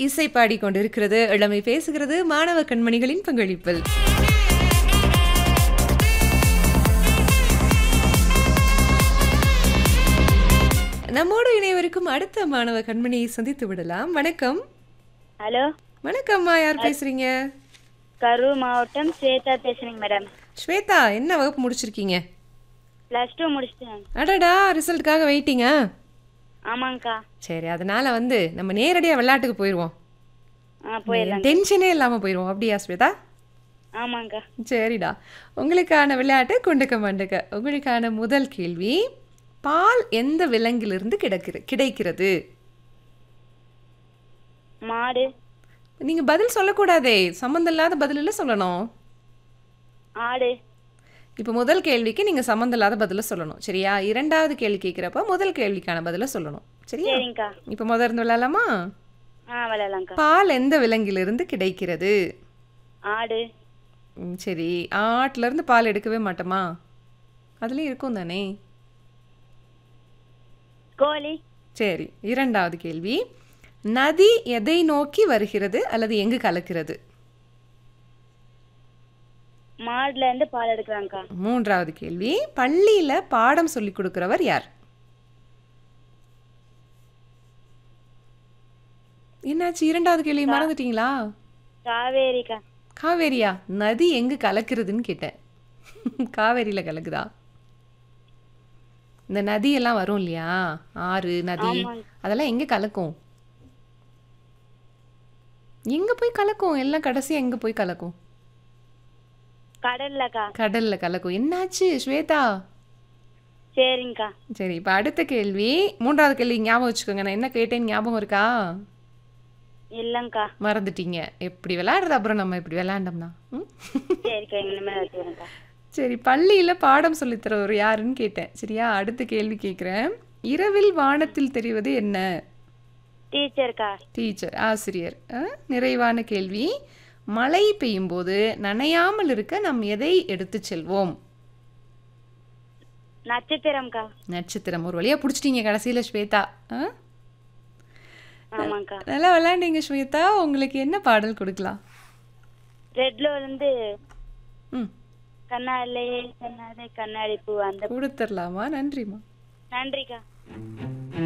இசை பாடிக்கொண்டிருக்கிறது இளமை பேசுகிறது மாணவ கண்மணிகளின் பங்களிப்பில் நம்மோடு இணைவருக்கும் அடுத்த மாணவ கண்மணியை சந்தித்து விடலாம் வணக்கம் ஹலோ வணக்கம்மா யார் பேசுறீங்க கரூர் மாவட்டம் ஸ்வேதா பேசுறேங்க மேடம் ஸ்வேதா என்ன வகுப்பு முடிச்சிருக்கீங்க ப்ளஸ் டூ முடிச்சிட்டேன் அடடா ரிசல்ட்டுக்காக வெயிட்டிங்கா ஆமாங்கக்கா சரி அதனால வந்து நம்ம நேரடியாக விளையாட்டுக்கு போயிடுவோம் ஆ போயிடலாங்க டென்ஷனே இல்லாமல் போயிடுவோம் அப்படியா ஸ்வேதா ஆமாங்கக்கா சரிடா உங்களுக்கான விளையாட்டு கொண்டுக்க மண்டுக்க உங்களுக்கான முதல் கேள்வி பால் எந்த விலங்கிலிருந்து கிடக்கிற கிடைக்கிறது மாடு நீங்கள் பதில் சொல்லக்கூடாதே சம்மந்தம் இல்லாத பதிலில் சொல்லணும் ஆடு இப்போ முதல் கேள்விக்கு நீங்கள் சம்மந்தம் இல்லாத பதிலை சொல்லணும் சரியா இரண்டாவது கேள்வி கேட்குறப்ப முதல் கேள்விக்கான பதிலை சொல்லணும் சரியா சரிங்கக்கா இப்போ முதல் இருந்து விளையாடலாமா ஆ விளையாடலாங்க்கா பால் எந்த விலங்கிலிருந்து கிடைக்கிறது ஆடு ம், சரி ஆட்டிலேருந்து பால் எடுக்கவே மாட்டோமா அதுலேயும் இருக்கும் தானே கோழி சரி இரண்டாவது கேள்வி நதி எதை நோக்கி வருகிறது அல்லது எங்கு கலக்கிறது மாடுல இருந்து பால் எடுக்கிறாங்கக்கா மூன்றாவது கேள்வி பள்ளியில பாடம் சொல்லி கொடுக்கிறவர் யார் என்னாச்சு இரண்டாவது கேள்வி மறந்துட்டீங்களா காவேரிக்கா காவேரியா நதி எங்கு கலக்கிறதுன்னு கேட்டேன் காவேரியில கலக்குதா இந்த நதியெல்லாம் வரும் இல்லையா ஆறு நதி ஆமாங்க. அதெல்லாம் எங்க கலக்கும் எங்க போய் கலக்கும் எல்லாம் கடைசியா எங்க போய் கலக்கும் கடல்லக்கா கடல்ல கலக்கும் என்னாச்சு ஸ்வேதா சரிங்கக்கா சரி இப்போ அடுத்த கேள்வி மூன்றாவது கேள்வி ஞாபகம் வச்சுக்கோங்க நான் என்ன கேட்டேன்னு ஞாபகம் இருக்கா இல்லைங்கக்கா மறந்துட்டீங்க எப்படி விளையாடுறது அப்புறம் நம்ம இப்படி விளையாண்டோம்னா ம்? சரிக்கா இனிமேல் வச்சுக்கிறேங்க்கா சரி பள்ளியில் பாடம் சொல்லித் தரவர் யாருன்னு கேட்டேன் சரியா அடுத்த கேள்வி கேட்குறேன் இரவில் வானத்தில் தெரிவது என்ன டீச்சர்க்கா டீச்சர் ஆசிரியர் ஆ? நிறைவான கேள்வி மழை பெய்யும் போது நனையாமல் இருக்க நாம் எதை எடுத்து செல்வோம் நட்சத்திரம்க்கா நட்சத்திரம் ஒரு வழியாக பிடிச்சிட்டீங்க கடைசியில் ஸ்வேதா ஆ ஆமாங்கக்கா நல்லா விளையாண்டீங்க ஸ்வேதா உங்களுக்கு என்ன பாடல் கொடுக்கலாம் ரெட்ல இருந்து ம் கண்ணாலே கண்ணாலே கண்ணாடி பூ அந்த கொடுத்துடலாமா நன்றிம்மா நன்றிக்கா